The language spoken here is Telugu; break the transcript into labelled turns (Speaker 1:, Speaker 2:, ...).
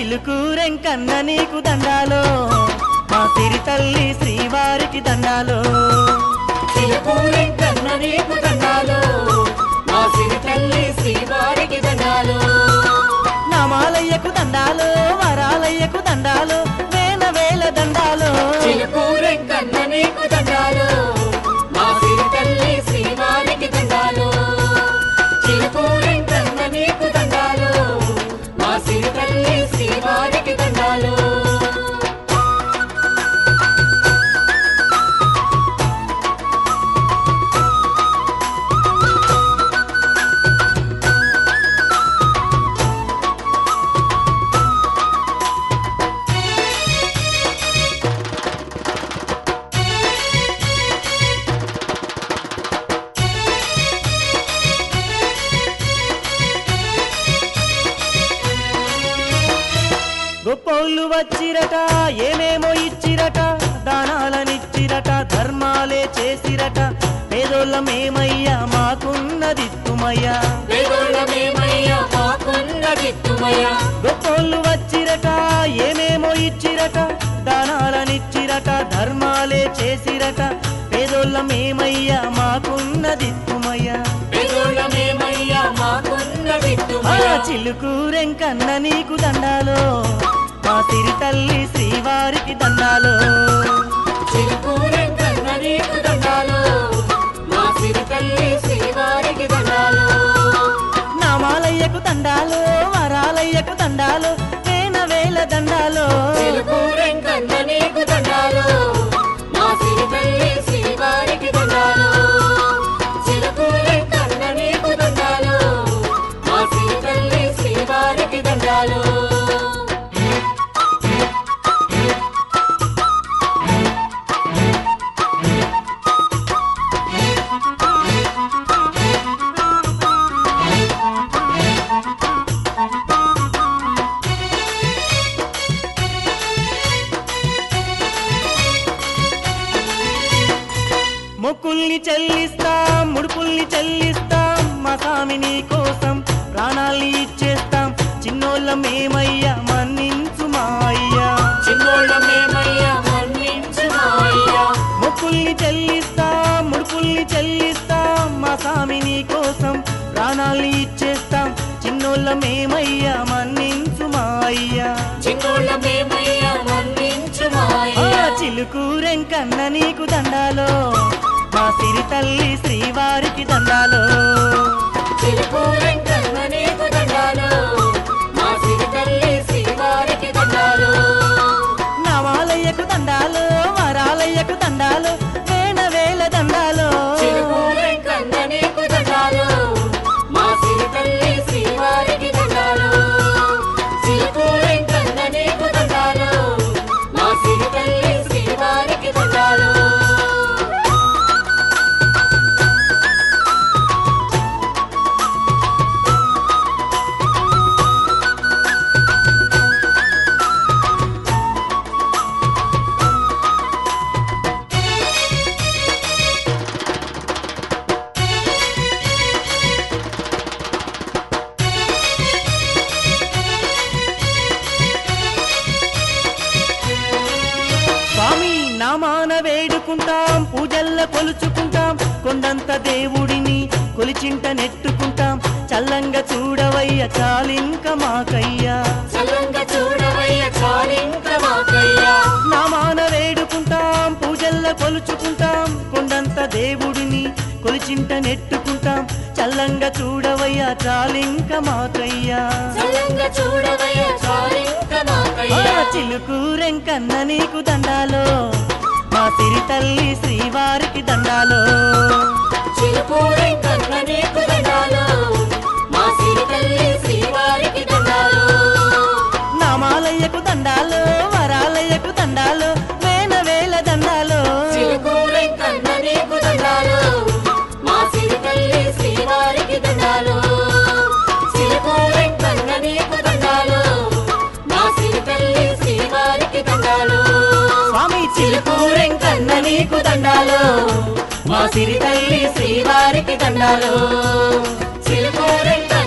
Speaker 1: చిలుకూరెంకన్న నీకు దండాలో మా సిరి తల్లి శ్రీవారికి దండాలో
Speaker 2: చిలుకూరెంకన్న నీకు దండాలు మా సిరి తల్లి శ్రీవారికి దండాలు
Speaker 1: నామాలయ్యకు దండాలో వరాలయ్యకు దండాలో వేల వేల దండాలో
Speaker 2: చిలుకూరెంకన్న నీకు దండాలు మా సిరి తల్లి శ్రీవారికి దండాలు చిలుకూరెంకన్న నీకు దండాలు మా సిరి తల్లి శ్రీవారికి దండాలు
Speaker 1: గొప్పోళ్ళు వచ్చిరట ఏమేమో ఇచ్చిరట దానాలనిచ్చిరట ధర్మాలే చేసిరట పేదోళ్ళమేమయ్యా మాకున్నదిత్తుమయ్యా
Speaker 2: వేదోళమేమయ్యా మాకున్న దిక్కుమయ్యా
Speaker 1: గొప్పోళ్ళు వచ్చిరట ఏమేమో ఇచ్చిరట దానాలనిచ్చిరట ధర్మాలే చేసిరట పేదోళ్ళమేమయ్యా మాకున్నదిత్తుమయ్యా
Speaker 2: వేదోళమేమయ్యా మాకున్న
Speaker 1: ఆ
Speaker 2: దిక్కుమయ్యా
Speaker 1: చిలుకూరెంకన్న నీకు దండాలో మా సిరి తల్లి శ్రీవారికి దండాలో
Speaker 2: చిలుకూరెంకన్న నీకు దండాలు మా సిరి తల్లి శ్రీవారికి దండాలు
Speaker 1: నామాలయ్యకు దండాలో వరాలయ్యకు దండాలో వేల వేల దండాలో
Speaker 2: చిలుకూరెంకన్న నీకు దండాలు మా సిరి తల్లి శ్రీవారికి దండాలు చిలుకూరెంకన్న నీకు దండాలు మా సిరి తల్లి శ్రీవారికి దండాలు
Speaker 1: మొక్కుల్ని చెల్లిస్తాం ముడుపుల్ని చెల్లిస్తాం మా స్వామి నీ కోసం ప్రాణాల్ని ఇచ్చేస్తాం చిన్నోళ్ళం ఏమయ్యా మన్నించు మా అయ్యా
Speaker 2: చిన్నోళ్ళమేమయ్యా మన్నించు మా అయ్యా
Speaker 1: మొక్కుల్ని చెల్లిస్తాం ముడుపుల్ని చెల్లిస్తాం మా స్వామి నీ కోసం ప్రాణాల్ని ఇచ్చేస్తాం చిన్నోళ్ళం ఏమయ్యా మన్నించు మా అయ్యా
Speaker 2: చిన్నోళ్ళమేమయ్యా మన్నించు మా
Speaker 1: ఆ
Speaker 2: అయ్యా
Speaker 1: చిలుకూరెంకన్న నీకు దండాలో మా సిరి తల్లి శ్రీవారికి దండాలో
Speaker 2: చిలుకూరెంకన్న నీకు దండాలు మా సిరి తల్లి శ్రీవారికి దండాలు
Speaker 1: నవాలయ్యకు దండాలు వరాలయ్యకు దండాలు వేల వేల దండాలు
Speaker 2: చిలుకూరెంకన్న నీకు దండాలు మా సిరి తల్లి శ్రీవారికి దండాలు చిలుకూరెంకన్న నీకు దండాలు మా సిరి తల్లి శ్రీవారికి దండాలు
Speaker 1: స్వామి నామాన వేడుకుంటాం పూజల్ల కొలుచుకుంటాం కొండంత దేవుడిని కొలిచింట నెట్టుకుంటాం చల్లంగా చూడవయ్య చాలింక మాకయ్యా
Speaker 2: చల్లంగా చూడవయ్య చాలింక మాకయ్యా
Speaker 1: నామాన వేడుకుంటాం పూజల్ల కొలుచుకుంటాం కొండంత దేవుడిని కొలిచింట నెట్టుకుంటాం చల్లంగా చూడవయ్య చాలింక మాకయ్యా
Speaker 2: చల్లంగా చూడవయ్య చాలింక
Speaker 1: ఆ
Speaker 2: మాకయ్యా
Speaker 1: చిలుకూరెంకన్న నీకు దండాలో మా సిరి తల్లి శ్రీవారికి దండాలో
Speaker 2: చిలుకూరెంకన్న నీకు దండాలు మా సిరి తల్లి శ్రీవారికి దండాలు
Speaker 1: నామాలయ్యకు దండాలు వరాలయ్యకు దండాలు వేల వేల దండాలు
Speaker 2: చిలుకూరెంకన్న నీకు దండాలు మా సిరి తల్లి శ్రీవారికి దండాలు చిలుకూరెంకన్న నీకు దండాలు మా సిరి తల్లి శ్రీవారికి దండాలు
Speaker 1: స్వామి చిలుకూరెంకన్న నీకు దండాలు మా సిరి తల్లి శ్రీవారికి దండాలు
Speaker 2: చిలుకూరెంకన్న